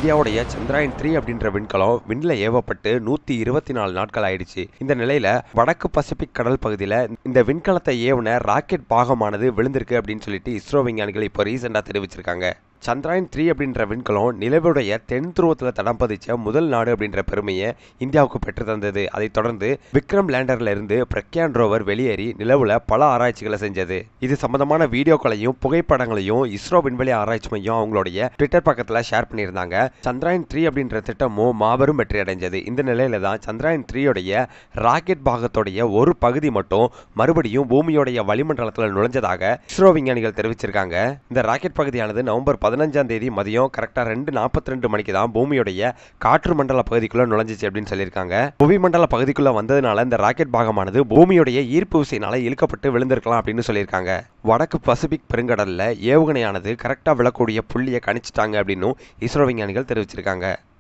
இந்தியாவுடைய சந்திராயன் த்ரீ அப்படின்ற விண்கலம் விண்ணில் ஏவப்பட்டு நூத்தி இருபத்தி நாலு நாட்கள் ஆயிடுச்சு இந்த நிலையில வடக்கு பசிபிக் கடல் பகுதியில் இந்த விண்கலத்தை ஏவுன ராக்கெட் பாகமானது விழுந்திருக்கு அப்படின்னு சொல்லிட்டு இஸ்ரோ விஞ்ஞானிகள் இப்போ ரீசெண்டாக தெரிவிச்சிருக்காங்க சந்திராயன் த்ரீ அப்படின்ற விண்கலம் நிலவுடைய தென் துருவத்தில் தடம் பதிச்ச முதல் நாடு அப்படின்ற பெருமையை இந்தியாவுக்கு பெற்று தந்தது அதைத் தொடர்ந்து விக்ரம் லேண்டர்ல இருந்து பிரக்யான் ரோவர் வெளியேறி நிலவுல பல ஆராய்ச்சிகளை செஞ்சது இது சம்பந்தமான வீடியோக்களையும் புகைப்படங்களையும் இஸ்ரோ விண்வெளி ஆராய்ச்சி மையம் அவங்களுடைய ட்விட்டர் பக்கத்துல ஷேர் பண்ணியிருந்தாங்க சந்திராயன் த்ரீ அப்படின்ற திட்டமும் மாபெரும் வெற்றி அடைஞ்சது இந்த நிலையில தான் சந்திராயன் த்ரீயோடைய ராக்கெட் பாகத்தோடைய ஒரு பகுதி மட்டும் மறுபடியும் பூமியோடைய வளிமண்டலத்தில் நுழைஞ்சதாக இஸ்ரோ விஞ்ஞானிகள் தெரிவிச்சிருக்காங்க இந்த ராக்கெட் பகுதியானது நவம்பர் பதினஞ்சாம் தேதி மதியம் கரெக்டாக ரெண்டு நாற்பத்தி ரெண்டு மணிக்கு தான் பூமியுடைய காற்று மண்டல பகுதிக்குள்ள நுழைஞ்சிச்சு அப்படின்னு சொல்லியிருக்காங்க புவி மண்டல பகுதிக்குள்ள வந்ததுனால இந்த ராக்கெட் பாகமானது பூமியுடைய ஈர்ப்பு விசையினால இழுக்கப்பட்டு விழுந்திருக்கலாம் அப்படின்னு சொல்லியிருக்காங்க வடக்கு பசிபிக் பெருங்கடல்ல ஏவுகணையானது கரெக்டாக விழக்கூடிய புள்ளியை கணிச்சிட்டாங்க அப்படின்னும் இஸ்ரோ விஞ்ஞானிகள் தெரிவிச்சிருக்காங்க